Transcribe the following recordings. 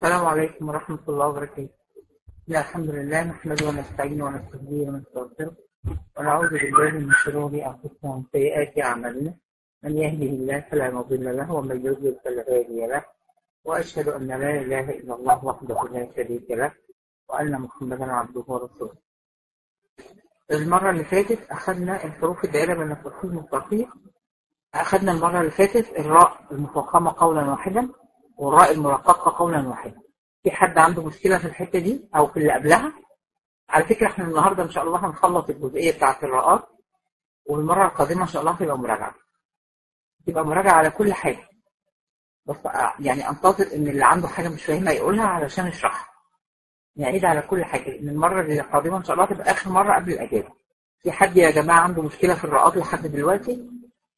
السلام عليكم ورحمة الله وبركاته لا الحمد لله نحمده ونستعينه ونستهديه ونستغفره ونعوذ بالله من شرور أنفسنا ومن سيئات أعمالنا من يهده الله فلا مضل له ومن يضلل فلا هادي له وأشهد أن لا إله إلا الله وحده لا شريك له وأن محمدا عبده ورسوله المرة اللي فاتت أخذنا الحروف الدائرة بين التفخيم والترقيق أخذنا المرة اللي فاتت الراء المفخمة قولا واحدا والراء المرققة قولا واحدا في حد عنده مشكلة في الحتة دي أو في اللي قبلها على فكرة احنا النهاردة إن شاء الله هنخلص الجزئية بتاعة الراءات والمرة القادمة إن شاء الله هتبقى مراجعة تبقى مراجعة على كل حاجة بس يعني أنتظر إن اللي عنده حاجة مش فاهمها يقولها علشان يشرحها نعيد على كل حاجة لأن المرة اللي القادمة إن شاء الله تبقى آخر مرة قبل الأجازة في حد يا جماعة عنده مشكلة في الراءات لحد دلوقتي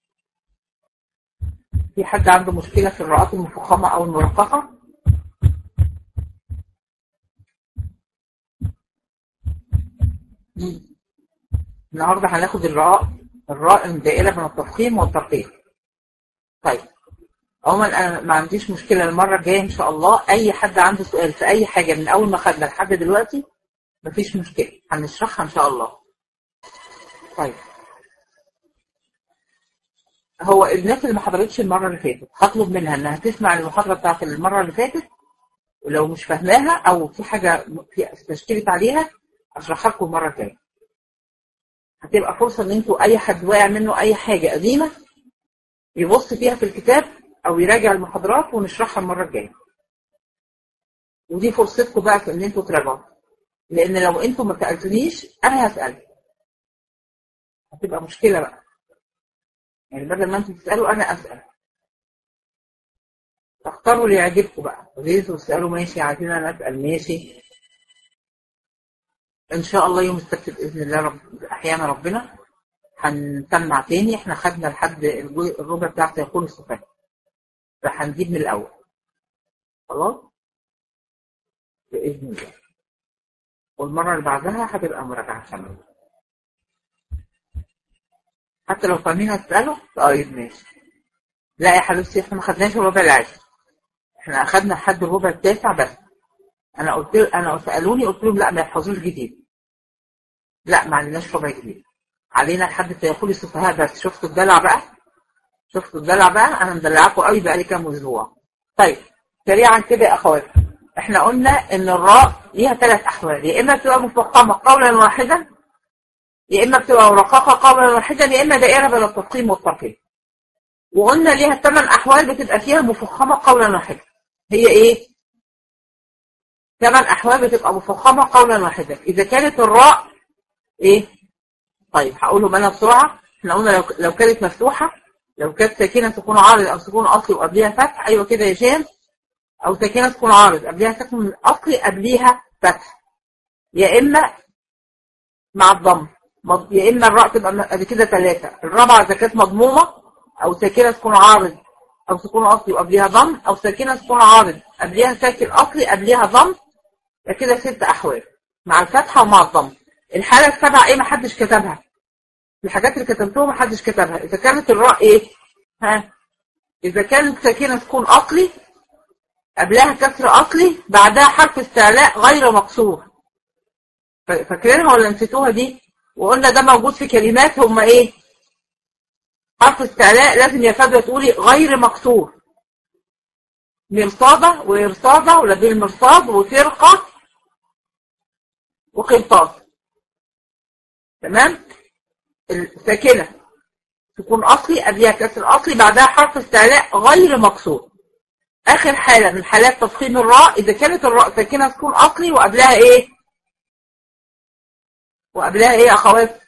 في حد عنده مشكلة في الراءات المفخمة أو المرققة النهاردة هناخد الراء الراء الدائرة من التفخيم والترقيق طيب عموما انا ما عنديش مشكلة المرة الجاية ان شاء الله اي حد عنده سؤال في اي حاجة من اول ما خدنا لحد دلوقتي مفيش مشكلة هنشرحها ان شاء الله طيب هو الناس اللي ما حضرتش المرة اللي فاتت هطلب منها انها تسمع المحاضرة بتاعت المرة اللي فاتت ولو مش فاهماها او في حاجة في تشكيلت عليها اشرحها لكم المرة الجاية هتبقى فرصة ان انتوا اي حد واقع منه اي حاجة قديمة يبص فيها في الكتاب او يراجع المحاضرات ونشرحها المرة الجاية ودي فرصتكم بقى في ان انتوا تراجعوا لان لو انتوا ما سألتونيش انا هسأل هتبقى مشكلة بقى يعني بدل ما انتوا تسألوا انا اسأل تختاروا اللي يعجبكم بقى غيرتوا تسألوا ماشي عايزين انا اسأل ماشي ان شاء الله يوم السبت باذن الله رب احيانا ربنا هنسمع تاني احنا خدنا لحد الربع بتاع سيقول الصفات فهنجيب من الاول خلاص باذن الله والمره اللي بعدها هتبقى مراجعه شامله حتى لو فاهمين هتسالوا طيب ماشي لا يا حبيبتي احنا ما خدناش الربع العاشر احنا اخدنا لحد الربع التاسع بس انا قلت انا سالوني قلت لهم لا ما يحفظوش جديد لا ما عندناش ربع جديد علينا لحد سيقول السفهاء بس شفتوا الدلع بقى شفتوا الدلع بقى انا مدلعاكم قوي بقى لي كام اسبوع طيب سريعا كده يا اخوات احنا قلنا ان الراء ليها ثلاث احوال يا اما بتبقى مفخمه قولا واحدا يا اما بتبقى مرققه قولا واحدا يا اما دائره بين التفخيم والترقيق وقلنا ليها ثمان احوال بتبقى فيها مفخمه قولا واحدا هي ايه ثمان احوال بتبقى مفخمه قولا واحدا اذا كانت الراء ايه طيب هقولهم انا بسرعه احنا قلنا لو لو كانت مفتوحه لو كانت ساكنه تكون عارض او سكون اصلي وقبليها فتح ايوه كده يا شام او ساكنه تكون عارض قبليها سكن اصلي قبليها فتح يا اما مع الضم يا اما الراء تبقى ادي كده ثلاثه الرابعه اذا كانت مضمومه او ساكنه تكون عارض او سكون اصلي وقبليها ضم او ساكنه تكون عارض قبليها ساكن اصلي قبليها ضم كده ست احوال مع الفتحه ومع الضم الحاله السبعه ايه ما حدش كتبها الحاجات اللي كتبتوها ما حدش كتبها اذا كانت الراء ايه ها اذا كانت ساكنه تكون اصلي قبلها كسر اصلي بعدها حرف استعلاء غير مكسور فاكرينها ولا نسيتوها دي وقلنا ده موجود في كلمات هم ايه حرف استعلاء لازم يا فادية تقولي غير مكسور مرصادة وإرصادة ولدي المرصاد وفرقة وقنطاس تمام الساكنة تكون أصلي قبلها كسر أصلي بعدها حرف استعلاء غير مكسور آخر حالة من حالات تفخيم الراء إذا كانت الراء ساكنة تكون أصلي وقبلها إيه وقبلها إيه يا أخوات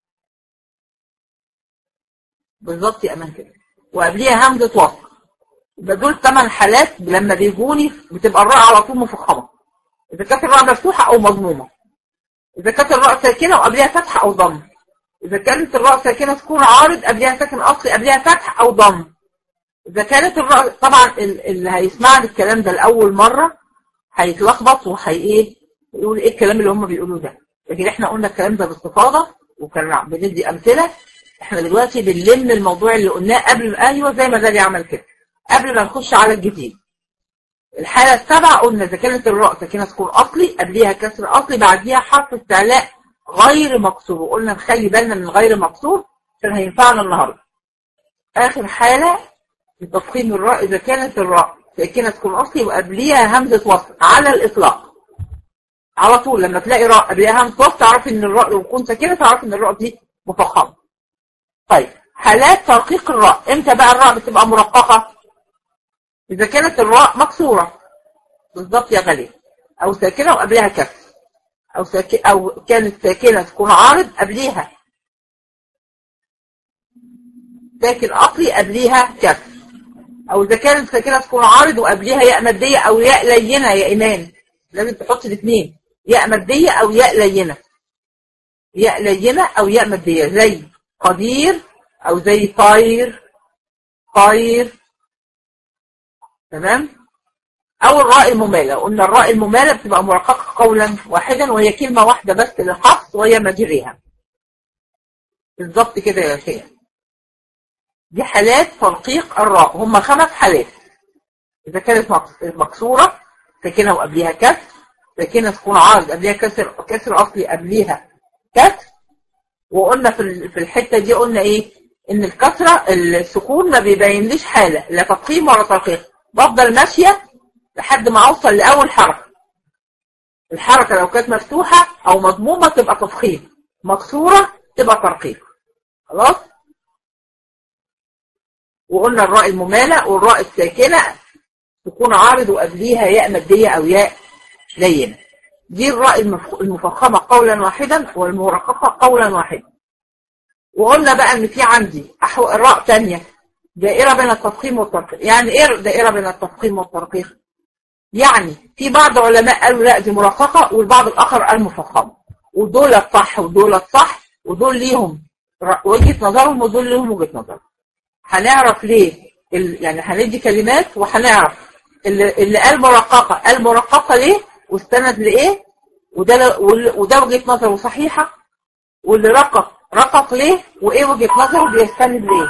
بالظبط يا أمان كده وقبلها همزة وصل يبقى دول ثمان حالات لما بيجوني بتبقى الراء على طول مفخمة إذا كانت الراء مفتوحة أو مضمومة إذا كانت الراء ساكنة وقبلها فتحة أو ضم إذا كانت الراء ساكنة تكون عارض قبلها ساكن أصلي قبلها فتح أو ضم إذا كانت الراء طبعا اللي هيسمعني الكلام ده لأول مرة هيتلخبط وهي إيه يقول إيه الكلام اللي هم بيقولوه ده لكن إحنا قلنا الكلام ده باستفاضة وكان بندي أمثلة إحنا دلوقتي بنلم الموضوع اللي قلناه قبل أيوه زي ما ده عمل كده قبل ما نخش على الجديد الحالة السابعة قلنا إذا كانت الراء ساكنة سكون أصلي قبليها كسر أصلي بعديها حرف استعلاء غير مكسور وقلنا نخلي بالنا من غير مكسور عشان هينفعنا النهاردة آخر حالة لتفخيم الراء إذا كانت الراء ساكنة سكون أصلي وقبليها همزة وصل على الإطلاق على طول لما تلاقي راء قبليها همزة وصل تعرف إن الراء لو تكون ساكنة تعرف إن الراء دي مفخمة طيب حالات ترقيق الراء امتى بقى الراء بتبقى مرققة إذا كانت الراء مكسورة بالضبط يا غالي أو ساكنة وقبلها كسر أو, ساكن أو كانت ساكنة تكون عارض قبليها ساكن أصلي قبليها كسر أو إذا كانت ساكنة تكون عارض وقبليها ياء مادية أو ياء لينة يا إيمان لازم تحط الاثنين ياء مادية أو ياء لينة ياء لينة أو ياء مادية زي قدير أو زي طاير طاير تمام أو الراء الممالة قلنا الراء الممالة بتبقى مرققة قولا واحدا وهي كلمة واحدة بس للحفظ وهي مجريها بالظبط كده يا شيخ دي حالات ترقيق الراء هم خمس حالات إذا كانت مكسورة ساكنة وقبليها كسر ساكنة تكون عارض قبليها كسر كسر أصلي قبليها كسر وقلنا في في الحتة دي قلنا إيه إن الكسرة السكون ما بيبينليش حالة لا تفخيم ولا ترقيق بفضل ماشية لحد ما أوصل لأول حركة الحركة لو كانت مفتوحة أو مضمومة تبقى تفخيم مكسورة تبقى ترقيق خلاص وقلنا الراء الممالة والراء الساكنة تكون عارض وقبليها ياء مادية أو ياء لينة دي الراء المفخمة قولا واحدا والمرققة قولا واحدا وقلنا بقى ان في عندي راء تانية دائرة بين التفخيم والترقيق يعني ايه دائرة بين التفخيم والترقيق يعني في بعض علماء قالوا لا دي مرققة والبعض الآخر قال مفخمة ودول صح ودول صح ودول ليهم وجهة نظرهم ودول ليهم وجهة نظرهم هنعرف ليه يعني هندي كلمات وهنعرف اللي, اللي قال مرققة قال مرققة ليه واستند لإيه وده وده وجهة نظره صحيحة واللي رقق رقق ليه وإيه وجهة نظره بيستند ليه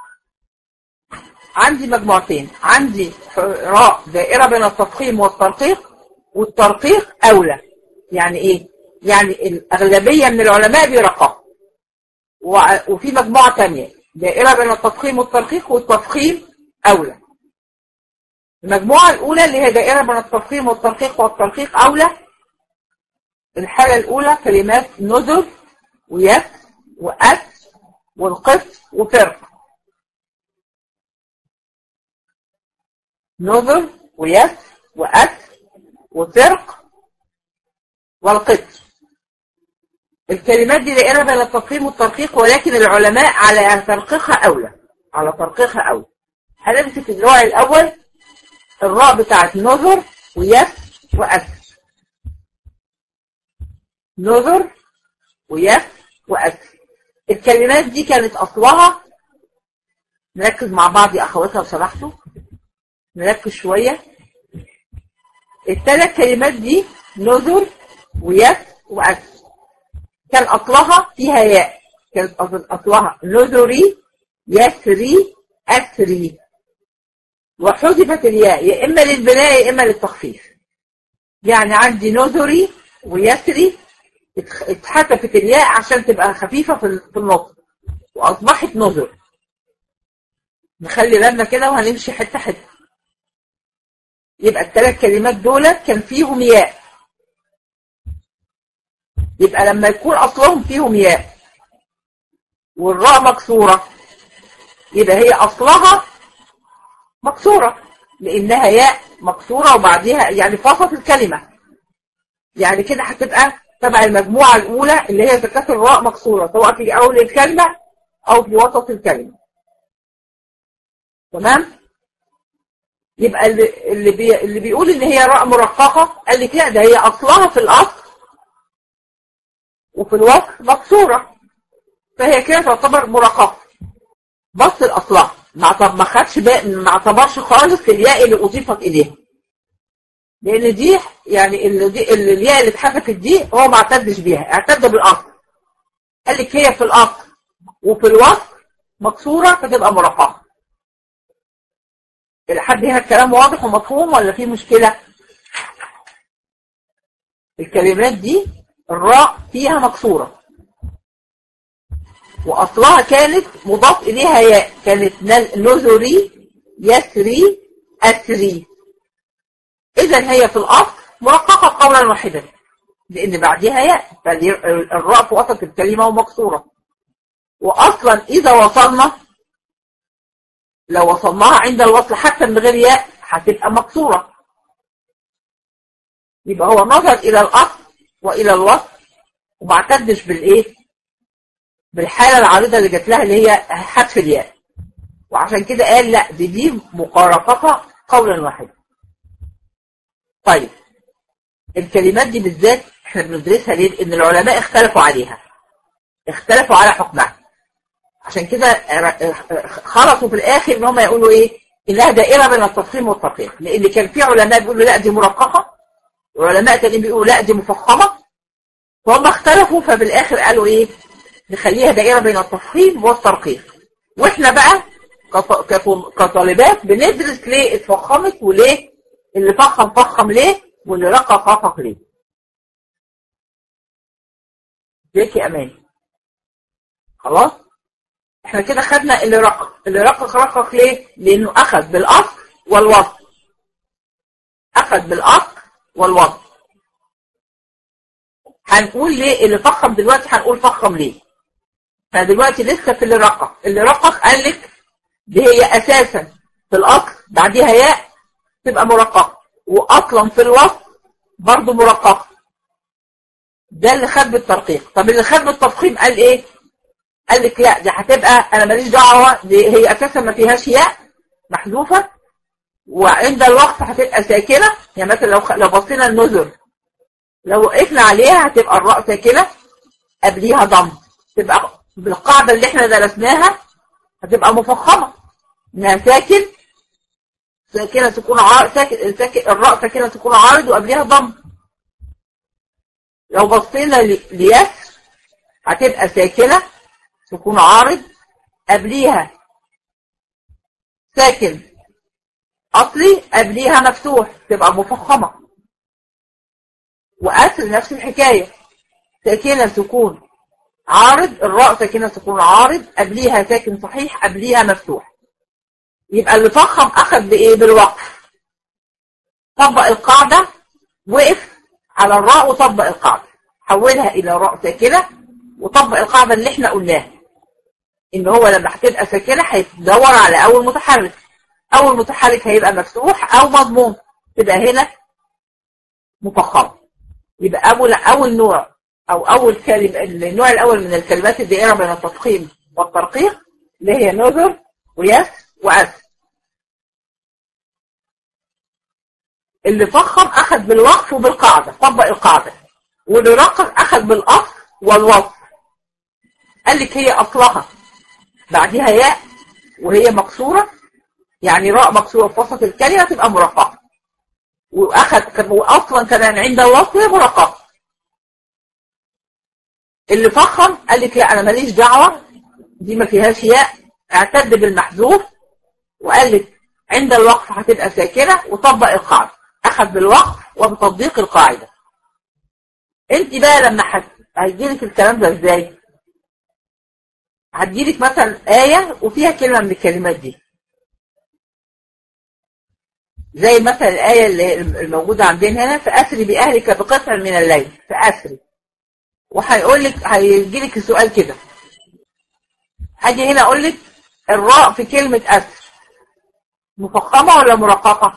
عندي مجموعتين عندي راء دائرة بين التفخيم والترقيق والترقيق أولى يعني إيه يعني الأغلبية من العلماء بيرققوا وفي مجموعة تانية دائرة بين التفخيم والترقيق والتفخيم أولى المجموعة الأولى اللي هي دائرة بين التفخيم والترقيق والترقيق أولى الحالة الأولى كلمات نذر ويس وأت والقط وفرق نذر ويس وأت وفرق والقط الكلمات دي دائرة بين التفخيم والترقيق ولكن العلماء على ترقيقها أولى على ترقيقها أولى هنمسك النوع الأول الراء بتاعت نظر ويس وأس نظر ويس وأس الكلمات دي كانت أصلها نركز مع بعض يا أخواتها لو سمحتوا نركز شوية الثلاث كلمات دي نظر ويس وأس كان أصلها فيها ياء كانت أصلها نذري يسري أسري وحذفت الياء يا إما للبناء يا إما للتخفيف يعني عندي نذري ويسري اتحذفت الياء عشان تبقى خفيفة في النطق وأصبحت نذر نخلي بالنا كده وهنمشي حتة حتة يبقى الثلاث كلمات دول كان فيهم ياء يبقى لما يكون أصلهم فيهم ياء والراء مكسورة يبقى هي أصلها مكسورة لأنها ياء مكسورة وبعديها يعني فصلت الكلمة يعني كده هتبقى تبع المجموعة الأولى اللي هي زكاة الراء مكسورة سواء في أول الكلمة أو في وسط الكلمة تمام؟ يبقى اللي, اللي, بي اللي بيقول إن هي راء مرققة قال لك لا ده هي أصلها في الأصل وفي الوصف مكسورة فهي كده تعتبر مرققة بص الأصلها ما ما خدش ما اعتبرش خالص الياء اللي أضيفت إليها لأن دي يعني اللي دي اللي الياء اللي اتحذفت دي هو ما اعتدش بيها اعتد بالأصل قال لك هي في الأصل وفي الوصف مكسورة فتبقى مرققة لحد هنا الكلام واضح ومفهوم ولا في مشكلة الكلمات دي الراء فيها مكسورة وأصلها كانت مضاف إليها ياء كانت نذري يسري أسري إذا هي في الأصل مرققة قولا واحدا لأن بعدها ياء فالراء في وسط الكلمة ومكسورة وأصلا إذا وصلنا لو وصلناها عند الوصل حتى من غير ياء هتبقى مكسورة يبقى هو نظر إلى الأصل وإلى الوصل وما اعتدش بالإيه بالحالة العارضة اللي جات لها اللي هي حذف الياء وعشان كده قال لا دي دي مقارفة قولا واحدا طيب الكلمات دي بالذات احنا بندرسها ليه لان العلماء اختلفوا عليها اختلفوا على حكمها عشان كده خلصوا في الاخر ان هم يقولوا ايه انها دائره بين التفخيم والترقيق لان كان في علماء بيقولوا لا دي مرققه وعلماء تانيين بيقولوا لا دي مفخمه فهم اختلفوا فبالاخر قالوا ايه نخليها دائره بين التفخيم والترقيق واحنا بقى كطالبات بندرس ليه اتفخمت وليه اللي فخم فخم ليه واللي رقق رقق ليه ازيك يا امان خلاص احنا كده خدنا اللي رقق اللي رقق رقق ليه لانه اخذ بالاصل والوصف اخذ بالاصل والوصف هنقول ليه اللي فخم دلوقتي هنقول فخم ليه احنا دلوقتي لسه في اللي رقق اللي رقق قال لك دي هي اساسا في الاصل بعديها ياء تبقى مرققه واصلا في الوصف برضه مرققه ده اللي خد بالترقيق طب اللي خد بالتفخيم قال ايه قال لك لا دي هتبقى انا ماليش دعوه دي هي اساسا ما فيهاش ياء محذوفه وعند الوقت هتبقى ساكنه يعني مثلا لو لو بصينا النذر لو وقفنا عليها هتبقى الراء ساكنه قبليها ضم تبقى بالقاعده اللي احنا درسناها هتبقى مفخمه انها ساكن ساكنه تكون عارض ساكن, ساكن الراء ساكنه تكون عارض وقبليها ضم لو بصينا ليس هتبقى ساكنه تكون عارض قبليها ساكن اصلي قبليها مفتوح تبقى مفخمه واسر نفس الحكايه ساكنه تكون عارض الراء ساكنه تكون عارض قبليها ساكن صحيح قبليها مفتوح يبقى اللي فخم اخذ بايه بالوقف طبق القاعده وقف على الراء وطبق القاعده حولها الى راء ساكنه وطبق القاعده اللي احنا قلناها ان هو لما هتبقى ساكنه هيدور على اول متحرك اول متحرك هيبقى مفتوح او مضموم تبقى هنا مفخمه يبقى اول اول نوع او اول كلمه النوع الاول من الكلمات الدائره بين التفخيم والترقيق اللي هي نذر ويس واس اللي فخم اخذ بالوقف وبالقاعده طبق القاعده واللي رقق اخذ بالاصل والوصف قال لك هي اصلها بعدها ياء وهي مكسوره يعني راء مكسوره في وسط الكلمه تبقى مرققه واخذ واصلا كمان عند الوصف هي مرققه اللي فخم قال لك لا انا ماليش دعوه دي ما فيهاش ياء اعتد بالمحذوف وقال لك عند الوقف هتبقى ساكنه وطبق القاعده اخذ بالوقف وبتطبيق القاعده انت بقى لما هيجيلك الكلام ده ازاي هتجيلك مثلا آية وفيها كلمة من الكلمات دي زي مثلا الآية اللي الموجودة عندنا هنا فأسري بأهلك بقطع من الليل فأسري وهيقول لك هيجي لك السؤال كده هاجي هنا اقول لك الراء في كلمة أسر مفخمة ولا مرققة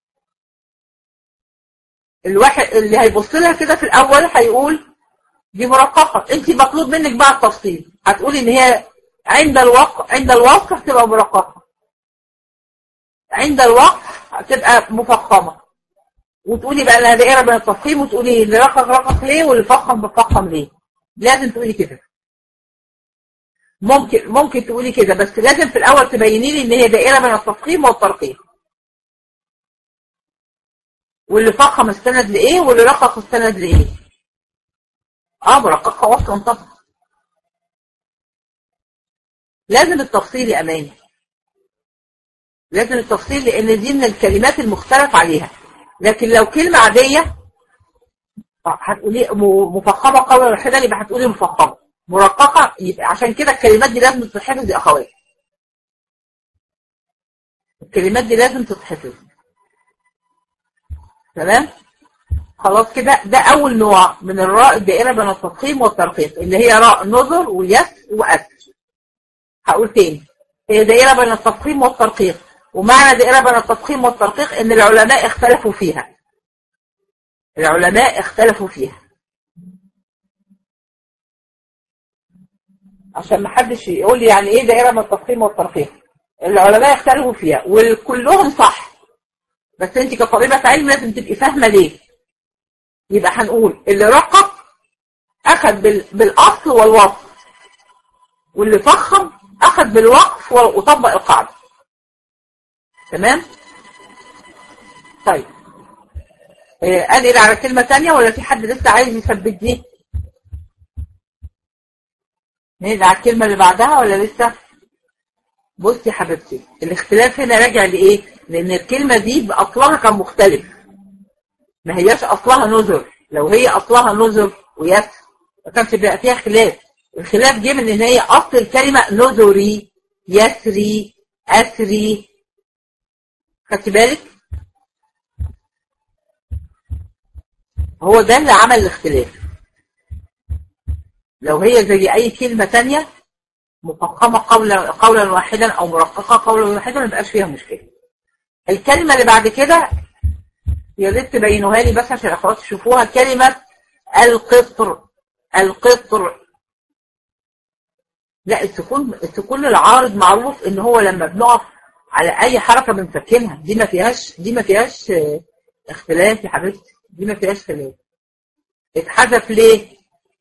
الواحد اللي هيبص لها كده في الأول هيقول دي مرققة انت مطلوب منك بقى التفصيل هتقولي ان هي عند الوقف عند الوقف هتبقى مرققة عند الوقف هتبقى مفخمة وتقولي بقى لها دائرة بين التفخيم وتقولي اللي رقق رقق ليه واللي فخم بفخم ليه لازم تقولي كده ممكن ممكن تقولي كده بس لازم في الأول تبيني لي ان هي دائرة بين التفخيم والترقيق واللي فخم استند لايه واللي رقق استند لايه اه مرققة وصلا طبعا لازم التفصيل يا اماني لازم التفصيل لان دي من الكلمات المختلف عليها لكن لو كلمة عادية هتقولي مفخمة قولا واحدا يبقى هتقولي مفخمة مرققة يبقى عشان كده الكلمات دي لازم تتحفظ يا اخوات الكلمات دي لازم تتحفظ تمام خلاص كده ده اول نوع من الراء الدائره بين التفخيم والترقيق اللي هي راء نظر ويس واسر هقول تاني هي دائره بين التفخيم والترقيق ومعنى دائره بين التفخيم والترقيق ان العلماء اختلفوا فيها العلماء اختلفوا فيها عشان ما حدش يقول لي يعني ايه دائره بين التفخيم والترقيق العلماء اختلفوا فيها وكلهم صح بس انت كطالبه علم لازم تبقي فاهمه ليه يبقى هنقول اللي رقق اخذ بالاصل والوصف واللي فخم اخذ بالوقف وطبق القاعده تمام طيب آه انقل على كلمه ثانيه ولا في حد لسه عايز يثبت دي نقل على الكلمه اللي بعدها ولا لسه بصي يا حبيبتي الاختلاف هنا راجع لايه لان الكلمه دي باصلها كان مختلف ما هياش اصلها نذر لو هي اصلها نذر ويس ما كانش بيبقى فيها خلاف الخلاف جه من ان هي اصل الكلمه نذري يسري اسري خدت بالك هو ده اللي عمل الاختلاف لو هي زي اي كلمه ثانيه مفخمه قولا قولا واحدا او مرققه قولا واحدا ما يبقاش فيها مشكله الكلمه اللي بعد كده يا ريت تبينوها لي بس عشان الاخوات يشوفوها كلمة القطر القطر لا السكون السكون العارض معروف ان هو لما بنقف على اي حركة بنسكنها دي ما فيهاش دي ما فيهاش اختلاف يا حبيبتي دي ما فيهاش خلاف اتحذف ليه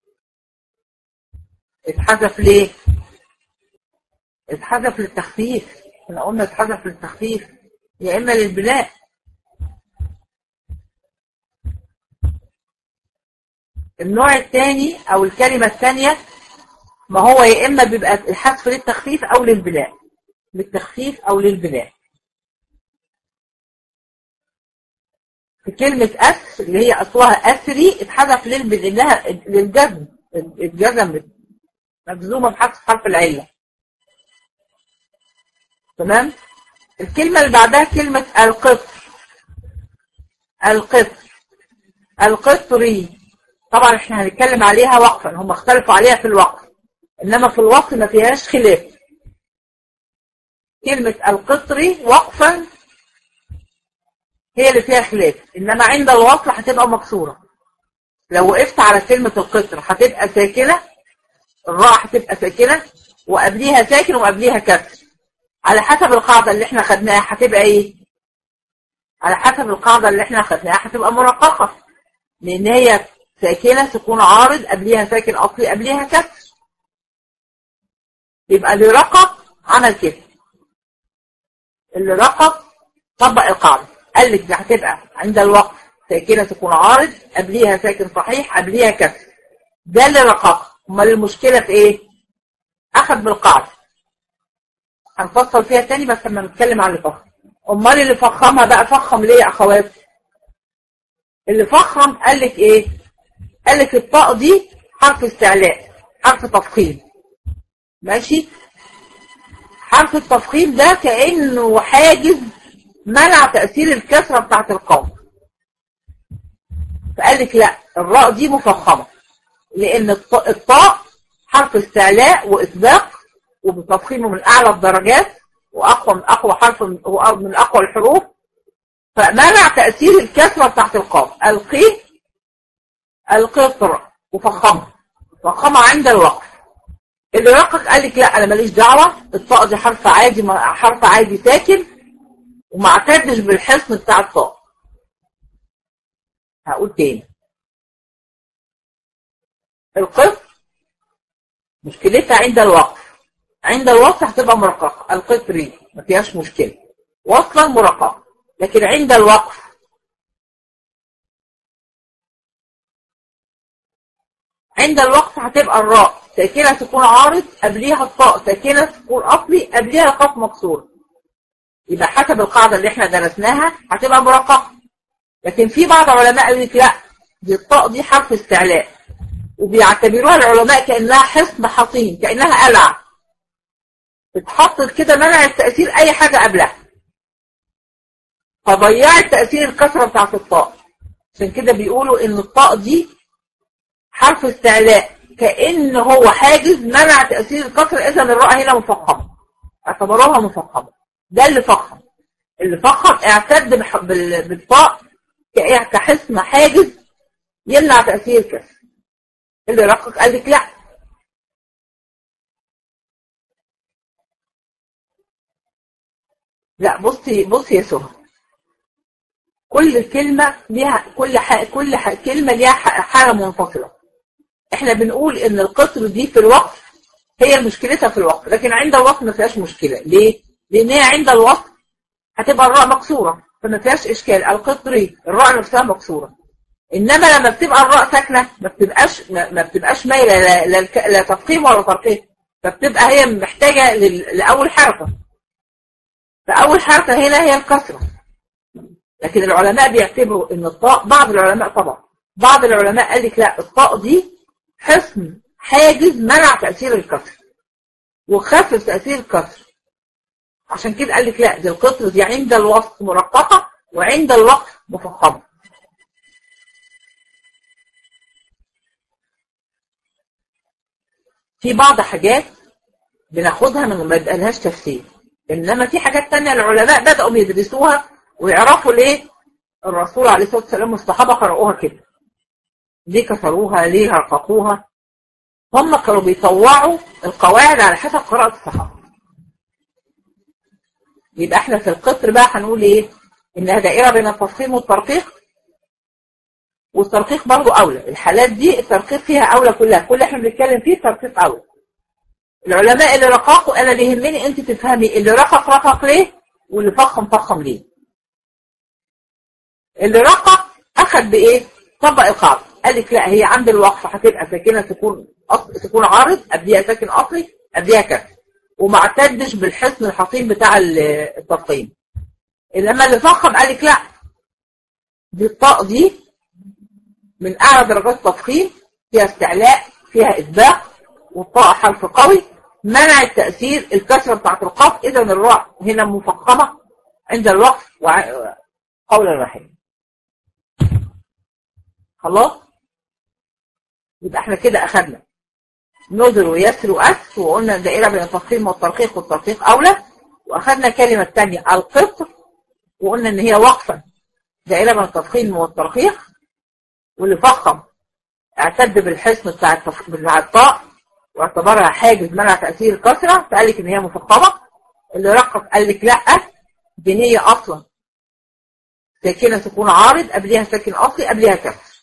اتحذف ليه اتحذف للتخفيف احنا قلنا اتحذف للتخفيف يا اما للبناء النوع الثاني او الكلمة الثانية ما هو يا اما بيبقى الحذف للتخفيف او للبناء للتخفيف او للبناء في كلمة أس اللي هي أصلها أسري اتحذف لأنها للجزم الجزم مجزومة بحذف حرف العلة تمام الكلمة اللي بعدها كلمة القطر القطر القطري طبعا احنا هنتكلم عليها وقفا هم اختلفوا عليها في الوقف انما في الوقف ما فيهاش خلاف كلمة القطري وقفا هي اللي فيها خلاف انما عند الوصل هتبقى مكسورة لو وقفت على كلمة القطر هتبقى ساكنة الراء هتبقى ساكنة وقبليها ساكن وقبليها كسر على حسب القاعدة اللي احنا خدناها هتبقى ايه على حسب القاعدة اللي احنا خدناها هتبقى مرققة لان هي ساكنة سكون عارض قبليها ساكن اصلي قبليها كسر يبقى اللي رقق عمل كده اللي رقق طبق القاعدة قال لك دي هتبقى عند الوقف ساكنة سكون عارض قبليها ساكن صحيح قبليها كسر ده اللي رقق امال المشكلة في ايه اخذ بالقاعدة هنفصل فيها تاني بس لما نتكلم عن اللي فخم امال اللي فخمها بقى فخم ليه يا اخوات اللي فخم قال لك ايه قال لك الطاء دي حرف استعلاء حرف تفخيم ماشي حرف التفخيم ده كأنه حاجز منع تأثير الكسرة بتاعت القوم فقال لك لا الراء دي مفخمة لأن الطاء حرف استعلاء وإسباق وبتفخيمه من أعلى الدرجات وأقوى من أقوى حرف من أقوى الحروف فمنع تأثير الكسرة بتاعت القاف القي القطر وفخمها فخمها عند الوقف اللي رقق قال لك لا انا ماليش دعوه الطاء دي حرف عادي حرف عادي ساكن وما اعتدش بالحصن بتاع الطاء هقول تاني القطر مشكلتها عند الوقف عند الوقف هتبقى مرققه القطري ما فيهاش مشكله وصلا مرققه لكن عند الوقف عند الوقف هتبقى الراء ساكنة تكون عارض قبليها الطاء ساكنة تكون أصلي قبليها القاف مكسورة يبقى حسب القاعدة اللي احنا درسناها هتبقى مرققة لكن في بعض العلماء قالوا لك لا دي الطاء دي حرف استعلاء وبيعتبروها العلماء كأنها حصن حصين كأنها قلعة اتحطت كده منع التأثير أي حاجة قبلها فضيعت تأثير الكسرة بتاعت الطاء عشان كده بيقولوا إن الطاء دي حرف استعلاء كأن هو حاجز منع تأثير الكسرة إذا الراء هنا مفخمة اعتبروها مفخمة ده اللي فخم اللي فخم اعتد بالطاء كحصن حاجز يمنع تأثير الكسر اللي رقق قال لك لا لا بصي بصي يا سهى كل كلمة ليها كل ح... كل ح... كلمة ليها حالة منفصلة احنا بنقول ان القطر دي في الوقف هي مشكلتها في الوقف لكن عند الوقف ما فيهاش مشكلة ليه؟ لان هي عند الوقف هتبقى الراء مكسورة فما فيهاش اشكال القطري الراء نفسها مكسورة انما لما بتبقى الراء ساكنة ما بتبقاش ما بتبقاش مايلة لا, لا, لا تفخيم ولا ترقيم فبتبقى هي محتاجة لأول حركة فأول حركة هنا هي الكسرة لكن العلماء بيعتبروا ان الطاء بعض العلماء طبعا بعض العلماء قال لك لا الطاء دي حصن حاجز منع تأثير الكسر وخفف تأثير الكسر عشان كده قال لك لا دي القطر دي عند الوصف مرققة وعند الوقف مفخمة في بعض حاجات بناخدها من ما يبقى لهاش تفسير انما في حاجات تانية العلماء بدأوا يدرسوها ويعرفوا ليه الرسول عليه الصلاة والسلام والصحابة قرأوها كده ليه كسروها ليه رققوها هم كانوا بيطوعوا القواعد على حسب قراءة الصحابة يبقى احنا في القطر بقى هنقول ايه انها دائرة بين التفخيم والترقيق والترقيق برضو اولى الحالات دي الترقيق فيها اولى كلها كل احنا بنتكلم فيه الترقيق اولى العلماء اللي رققوا انا اللي يهمني انت تفهمي اللي رقق رقق ليه واللي فخم فخم ليه اللي رقق اخذ بايه طبق القاعده قال لك لا هي عند الوقف هتبقى ساكنه تكون أصل تكون عارض قبليها ساكن اصلي قبليها كسر وما اعتدش بالحصن الحصين بتاع التفخيم انما اللي فخم قال لك لا دي الطاء دي من اعلى درجات التفخيم فيها استعلاء فيها اسباق والطاء حرف قوي منع التأثير الكسرة بتاعت القاف اذا الراء هنا مفخمة عند الوقف قولا واحدا خلاص يبقى احنا كده اخدنا نذر ويسر وأس وقلنا الدائرة بين التفخيم والترقيق والترقيق أولى وأخدنا كلمة تانية القطر وقلنا إن هي وقفة دائرة بين التفخيم والترقيق واللي فخم اعتد بالحصن بتاع التف... بتاع الطاء واعتبرها حاجز منع تأثير الكسرة فقال لك إن هي مفخمة اللي رقق قال لك لأ دي هي أصلا ساكنة تكون عارض قبلها ساكن أصلي قبلها كسر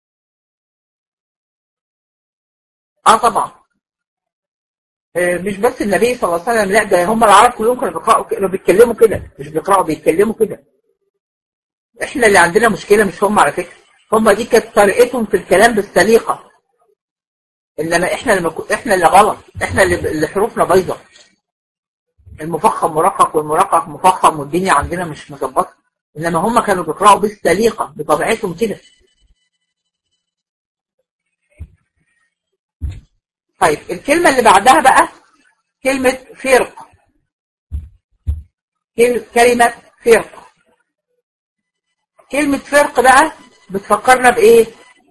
اه طبعا آه مش بس النبي صلى الله عليه وسلم لا ده هم العرب كلهم كانوا بيقرأوا كانوا بيتكلموا كده مش بيقرأوا بيتكلموا كده احنا اللي عندنا مشكلة مش هم على فكرة هم دي كانت طريقتهم في الكلام بالسليقة انما احنا اللي مكو... احنا اللي غلط احنا اللي, اللي حروفنا بيضة المفخم مرقق والمرقق مفخم والدنيا عندنا مش مظبطه انما هم كانوا بيقرأوا بالسليقة بطبيعتهم كده طيب الكلمة اللي بعدها بقى كلمة فرق كلمة فرق كلمة فرق بقى بتفكرنا بإيه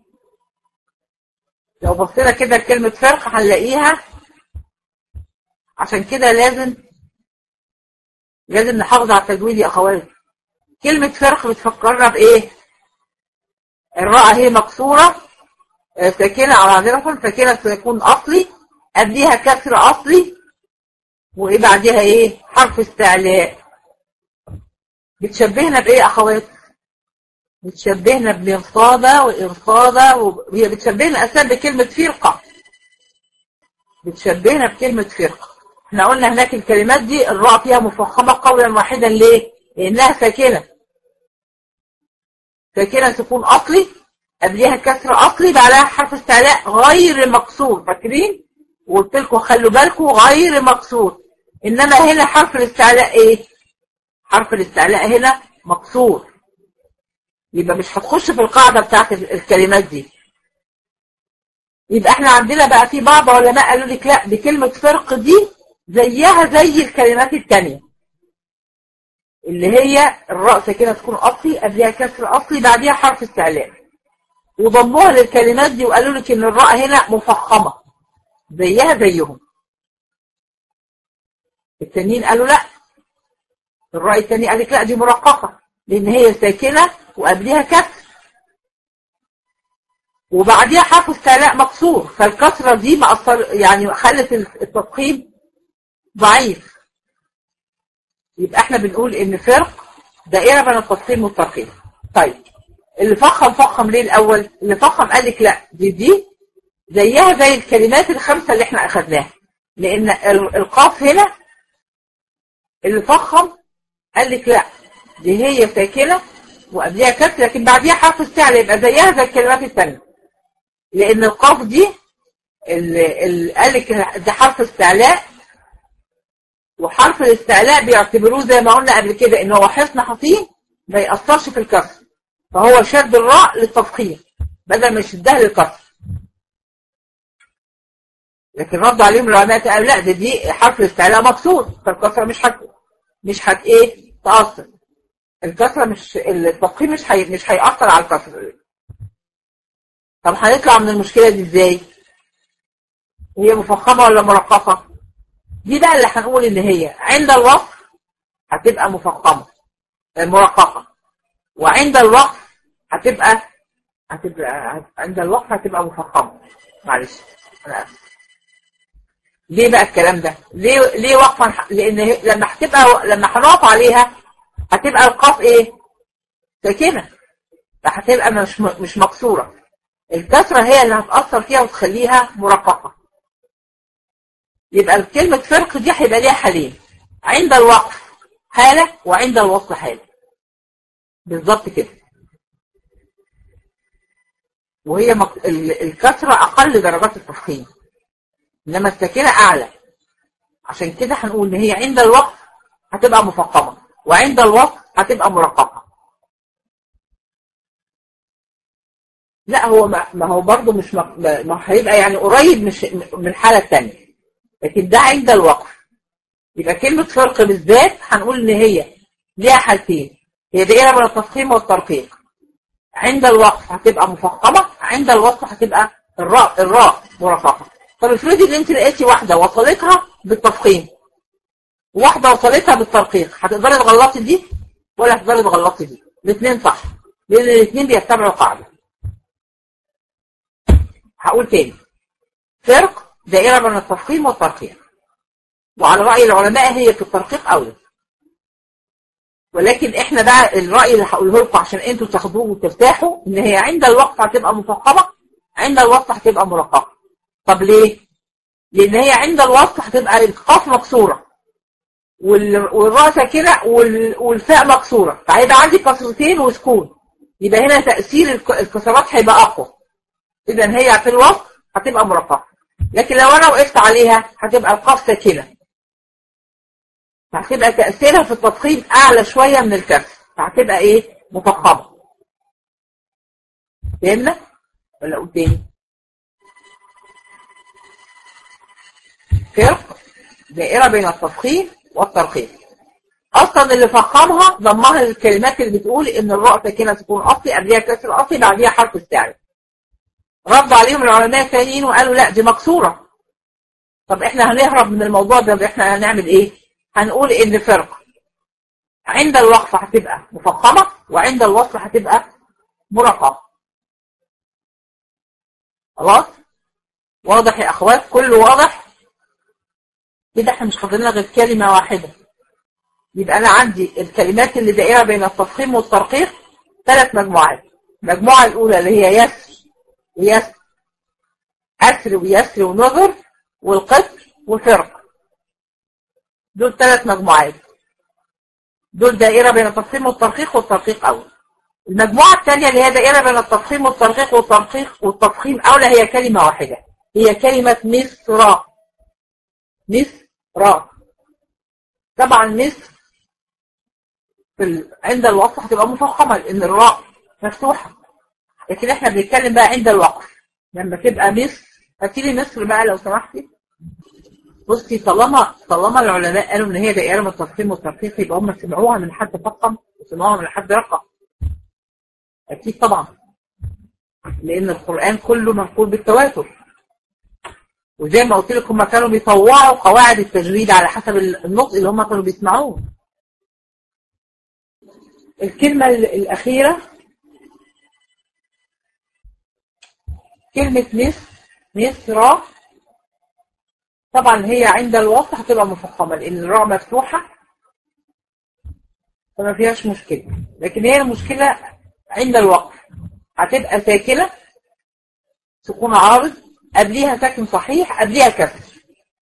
لو بصينا كده لكلمة فرق هنلاقيها عشان كده لازم لازم نحافظ على التجويد يا أخواتي كلمة فرق بتفكرنا بإيه الراء هي مكسورة ساكنة على عذرة ساكنة تكون أصلي قبليها كسر أصلي وإيه بعديها إيه حرف استعلاء بتشبهنا بإيه أخوات بتشبهنا بمرصادة وإرصادة وهي بتشبهنا أساسا بكلمة فرقة بتشبهنا بكلمة فرقة احنا قلنا هناك الكلمات دي الراء فيها مفخمة قولا واحدا ليه لأنها ساكنة ساكنة تكون أصلي قبلها كسر أصلي بعدها حرف استعلاء غير مكسور فاكرين وقلت لكم خلوا بالكم غير مكسور إنما هنا حرف الاستعلاء إيه حرف الاستعلاء هنا مكسور يبقى مش هتخش في القاعدة بتاعت الكلمات دي يبقى احنا عندنا بقى في بعض علماء قالوا لك لا دي كلمة فرق دي زيها زي الكلمات التانية اللي هي الرأس كده تكون أصلي قبلها كسر أصلي بعديها حرف استعلاء وضموها للكلمات دي وقالوا لك ان الراء هنا مفخمة زيها زيهم التانيين قالوا لا الراء التاني قال لك لا دي مرققة لان هي ساكنة وقبلها كسر وبعديها حرف استعلاء مكسور فالكسرة دي مأثر يعني خلت التفخيم ضعيف يبقى احنا بنقول ان فرق دائرة بين التفخيم والترقيم طيب اللي فخم فخم ليه الاول اللي فخم قال لك لا دي دي زيها زي الكلمات الخمسة اللي احنا اخدناها لان القاف هنا اللي فخم قال لك لا دي هي ساكنة وقبلها كسر لكن بعديها حرف استعلاء يبقى زيها زي الكلمات الثانيه لان القاف دي اللي قال لك ده حرف استعلاء وحرف الاستعلاء بيعتبروه زي ما قلنا قبل كده ان هو حصن حصين ما يأثرش في الكسر فهو شد الراء للتفخيم بدل ما يشدها للكسر لكن رد عليهم العلماء قالوا لا ده دي حرف الاستعلاء مكسور فالكسره مش هت مش هت ايه تأثر الكسره مش التفخيم مش هي مش هيأثر على الكسر طب هنطلع من المشكله دي ازاي هي مفخمه ولا مرققه دي بقى اللي هنقول ان هي عند الوصف هتبقى مفخمه مرققه وعند الوقف هتبقى هتبقى عند الوقف هتبقى مفخمه معلش انا اسف ليه بقى الكلام ده ليه ليه وقفا لان لما هتبقى لما هنقف عليها هتبقى القاف ايه ساكنه فهتبقى مش مش مكسوره الكسره هي اللي هتاثر فيها وتخليها مرققه يبقى كلمه فرق دي هيبقى ليها حالين عند الوقف حاله وعند الوصل حاله بالظبط كده وهي مك... الكسره اقل درجات التفخيم انما الساكنه اعلى عشان كده هنقول ان هي عند الوقف هتبقى مفخمه وعند الوصل هتبقى مرققه لا هو ما, ما هو برضه مش ما, ما هيبقى يعني قريب مش من الحاله الثانيه لكن ده عند الوقف يبقى كلمه فرق بالذات هنقول ان هي ليها حالتين هي دائره بين التفخيم والترقيق عند الوقف هتبقى مفخمه عند الوصل هتبقى الراء الراء مرققه طب افرضي ان انت لقيتي واحده وصلتها بالتفخيم واحده وصلتها بالترقيق هتقدري تغلطي دي ولا هتقدري تغلطي دي الاثنين صح لان الاثنين بيتبعوا قاعده هقول تاني فرق دائرة بين التفخيم والترقيق وعلى رأي العلماء هي في الترقيق أولى ولكن احنا بقى الرأي اللي هقوله لكم عشان انتوا تاخدوه وترتاحوا ان هي عند الوقت هتبقى مفخمة عند الوسط هتبقى مرققة طب ليه؟ لان هي عند الوسط هتبقى القاف مكسورة والراء ساكنة والفاء مكسورة فهيبقى عندي كسرتين وسكون يبقى هنا تأثير الكسرات هيبقى أقوى إذا هي في الوسط هتبقى مرققة لكن لو أنا وقفت عليها هتبقى القاف ساكنة فهتبقى تأثيرها في التضخيم أعلى شوية من الكسر فهتبقى إيه مفخمة فهمنا ولا أقول تاني فرق دائرة بين التضخيم والترقيق أصلا اللي فخمها ضمها الكلمات اللي بتقول إن الراء ساكنة تكون أصلي قبلها كسر أصلي بعديها حرف استعلاء رد عليهم العلماء الثانيين وقالوا لا دي مكسورة طب احنا هنهرب من الموضوع ده احنا هنعمل ايه هنقول ان فرق عند الوقف هتبقى مفخمة وعند الوصل هتبقى مرققة خلاص واضح يا اخوات كله واضح كده احنا مش فاضلنا غير كلمة واحدة يبقى انا عندي الكلمات اللي دائرة بين التفخيم والترقيق ثلاث مجموعات المجموعة الاولى اللي هي يسر ويسر أسر ويسر ونظر والقطر وفرق دول ثلاث مجموعات دول دائرة بين التفخيم والترقيق والترقيق أول المجموعة الثانية اللي هي دائرة بين التفخيم والترقيق والترقيق والتفخيم أولى هي كلمة واحدة هي كلمة مصر مصر طبعا مصر في ال... عند الوقف هتبقى مفخمة لأن الراء مفتوحة لكن احنا بنتكلم بقى عند الوقف لما تبقى مصر هاتيلي مصر بقى لو سمحتي بصي طالما طالما العلماء قالوا ان هي دائره من التفخيم والترقيق يبقى هم سمعوها من حد فخم وسمعوها من حد رقم اكيد طبعا لان القران كله منقول بالتواتر وزي ما قلت لك هم كانوا بيطوعوا قواعد التجويد على حسب النطق اللي هم كانوا بيسمعوه الكلمة الأخيرة كلمة مصر مصر طبعا هي عند الوصف هتبقى مفخمة لأن الراء مفتوحة فما فيهاش مشكلة لكن هي المشكلة عند الوقف هتبقى ساكنة سكون عارض قبليها ساكن صحيح قبليها كسر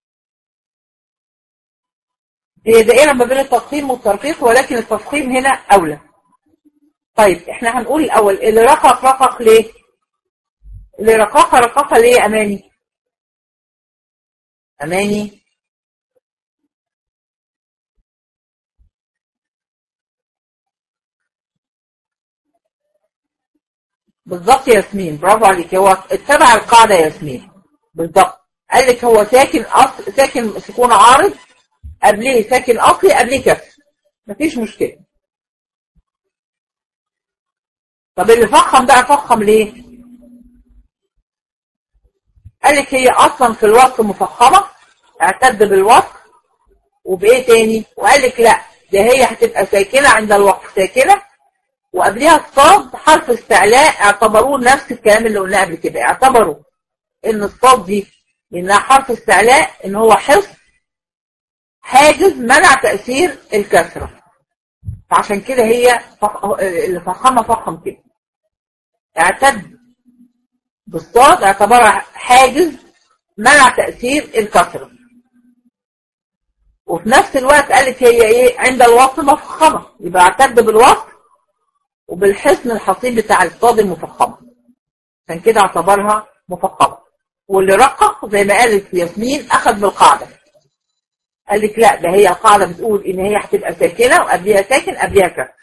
هي دائرة ما بين التفخيم والترقيق ولكن التفخيم هنا أولى طيب احنا هنقول الأول اللي رقق رقق ليه اللي رقق رقق ليه أماني أماني بالظبط يا ياسمين برافو عليك هو اتبع القاعدة يا ياسمين بالظبط قال لك هو ساكن أصل ساكن سكون عارض قبليه ساكن أصلي قبليه كسر مفيش مشكلة طب اللي فخم بقى فخم ليه قال لك هي أصلا في الوصف مفخمة اعتد بالوصف وبإيه تاني وقال لك لا ده هي هتبقى ساكنة عند الوقف ساكنة وقبلها الصاد حرف استعلاء اعتبروه نفس الكلام اللي قلناه قبل كده اعتبروا ان الصاد دي انها حرف استعلاء ان هو حفظ حاجز منع تأثير الكسرة فعشان كده هي فخ... اللي فخمة فخم كده اعتد بالصاد اعتبرها حاجز منع تأثير الكسرة وفي نفس الوقت قالت هي ايه عند الوصف مفخمة يبقى اعتد بالوصف وبالحصن الحصين بتاع الصاد المفخمة عشان كده اعتبرها مفخمة واللي رقق زي ما قالت ياسمين اخذ بالقاعدة قال لك لا ده هي القاعدة بتقول ان هي هتبقى ساكنة وقبلها ساكن قبلها كسر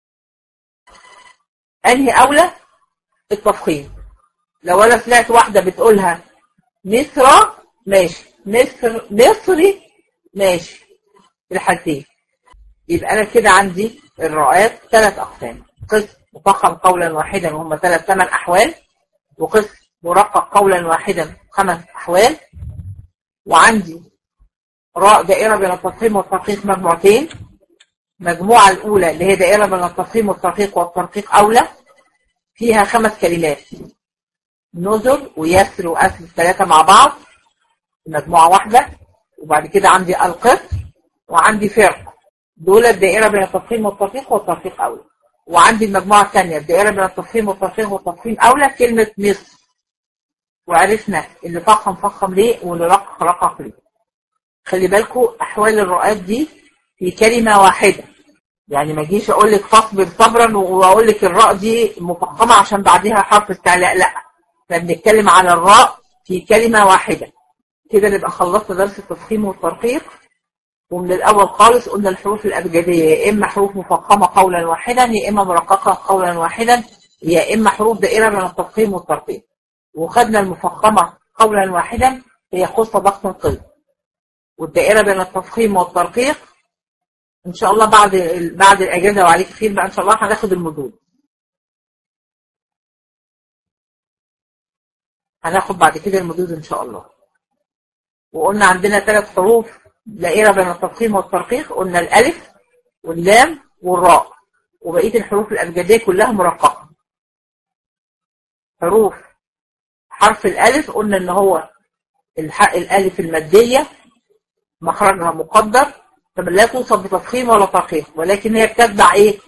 انهي اولى التفخيم لو انا سمعت واحدة بتقولها مصر ماشي مصر مصري ماشي في الحالتين يبقى انا كده عندي الرؤات ثلاث اقسام قسم مفخم قولا واحدا وهم ثلاث ثمان احوال وقسم مرقق قولا واحدا خمس احوال وعندي راء دائرة بين التفخيم والترقيق مجموعتين المجموعة الأولى اللي هي دائرة بين التفخيم والترقيق والترقيق أولى فيها خمس كلمات نزل ويسر وأسر الثلاثة مع بعض مجموعة واحدة وبعد كده عندي القط وعندي فرق دول الدائرة بين التفخيم والترقيق والترقيق أولى وعندي المجموعة الثانية الدائرة بين التفخيم والترقيق والتفخيم أولى كلمة مصر وعرفنا اللي فخم فخم ليه واللي رقق رقق ليه خلي بالكم أحوال الرؤات دي في كلمة واحدة يعني ما جيش أقول لك فاصبر صبرا وأقول لك الراء دي مفخمة عشان بعدها حرف استعلاء لا احنا بنتكلم على الراء في كلمة واحدة كده نبقى خلصنا درس التفخيم والترقيق ومن الأول خالص قلنا الحروف الأبجدية يا إما حروف مفخمة قولا واحدا يا إما مرققة قولا واحدا يا إما حروف دائرة من التفخيم والترقيق وخدنا المفخمة قولا واحدا هي خصة ضغط القلب والدائرة بين التفخيم والترقيق إن شاء الله بعد بعد الأجازة وعليك خير بقى إن شاء الله هناخد المدود هناخد بعد كده المدود إن شاء الله وقلنا عندنا ثلاث حروف دائرة بين التفخيم والترقيق قلنا الألف واللام والراء وبقية الحروف الأبجدية كلها مرققة حروف حرف الألف قلنا إن هو الحق الألف المادية مخرجها مقدر طب لا توصف بتفخيم ولا ترقيق ولكن هي بتتبع ايه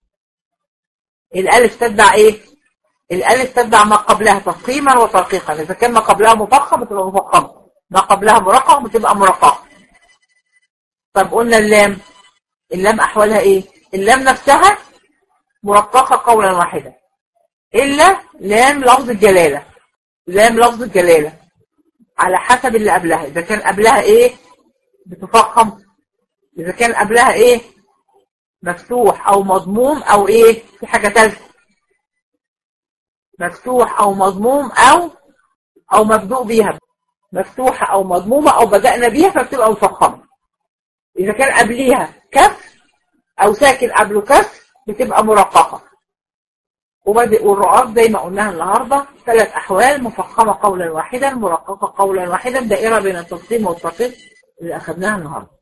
الالف تتبع ايه الالف تتبع ما قبلها تفخيما وترقيقا اذا كان ما قبلها مفخم بتبقى مفخمه ما قبلها مرقق بتبقى مرققه طب قلنا اللام اللام احوالها ايه اللام نفسها مرققه قولا واحدا الا لام لفظ الجلاله لام لفظ الجلاله على حسب اللي قبلها اذا كان قبلها ايه بتفخم إذا كان قبلها إيه مفتوح او مضموم او ايه في حاجة ثالثه مفتوح او مضموم او او مبدوء بيها مفتوحة او مضمومة او بدأنا بيها فبتبقى مفخمة اذا كان قبليها كف او ساكن قبله كف بتبقى مرققة وبدأ والرعاة زي ما قلناها النهاردة ثلاث احوال مفخمة قولا واحدا مرققة قولا واحدا دائرة بين التفخيم والترقيق اللي اخذناها النهاردة